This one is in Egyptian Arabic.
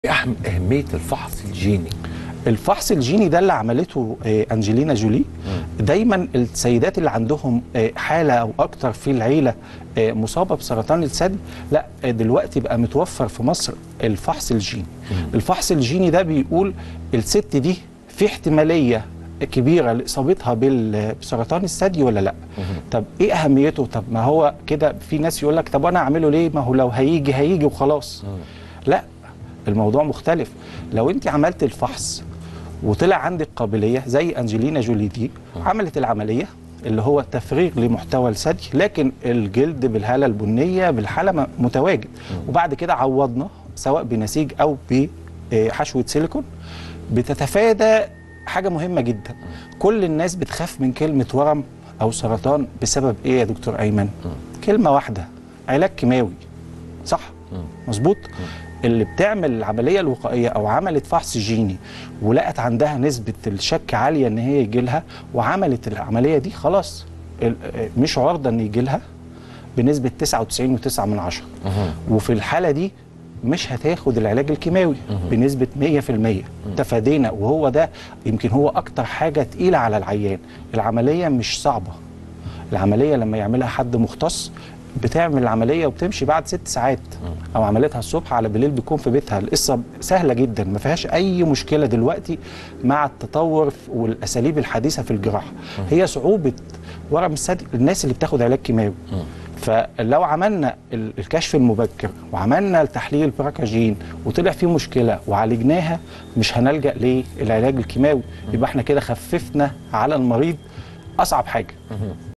أهم أهمية الفحص الجيني الفحص الجيني ده اللي عملته آه، انجلينا جولي دايما السيدات اللي عندهم آه، حاله او اكتر في العيله آه، مصابه بسرطان الثدي لا آه، دلوقتي بقى متوفر في مصر الفحص الجيني الفحص الجيني ده بيقول الست دي في احتماليه كبيره لاصابتها بال- بسرطان الثدي ولا لا طب ايه اهميته طب ما هو كده في ناس يقول لك طب انا اعمله ليه ما هو لو هيجي هيجي وخلاص لا الموضوع مختلف لو انت عملت الفحص وطلع عندك قابليه زي انجلينا جولي دي عملت العمليه اللي هو تفريغ لمحتوى الثدي لكن الجلد بالهاله البنيه بالحاله م- متواجد وبعد كده عوضنا سواء بنسيج او بحشوه سيليكون بتتفادى حاجه مهمه جدا كل الناس بتخاف من كلمه ورم او سرطان بسبب ايه يا دكتور ايمن كلمه واحده علاج كيماوي صح مظبوط اللي بتعمل العمليه الوقائيه او عملت فحص جيني ولقت عندها نسبه الشك عاليه ان هي يجي لها وعملت العمليه دي خلاص ال- مش عرضه ان يجي لها بنسبه 99.9 من عشرة وفي الحاله دي مش هتاخد العلاج الكيماوي بنسبه 100% تفادينا وهو ده يمكن هو اكتر حاجه تقيله على العيان العمليه مش صعبه العمليه لما يعملها حد مختص بتعمل العمليه وبتمشي بعد ست ساعات او عملتها الصبح على بالليل بيكون في بيتها القصه سهله جدا ما فيهاش اي مشكله دلوقتي مع التطور ف- والاساليب الحديثه في الجراحه هي صعوبه ورم الثدي الناس اللي بتاخد علاج كيماوي فلو عملنا ال- الكشف المبكر وعملنا التحليل البراكاجين وطلع فيه مشكله وعالجناها مش هنلجا للعلاج الكيماوي يبقى احنا كده خففنا على المريض اصعب حاجه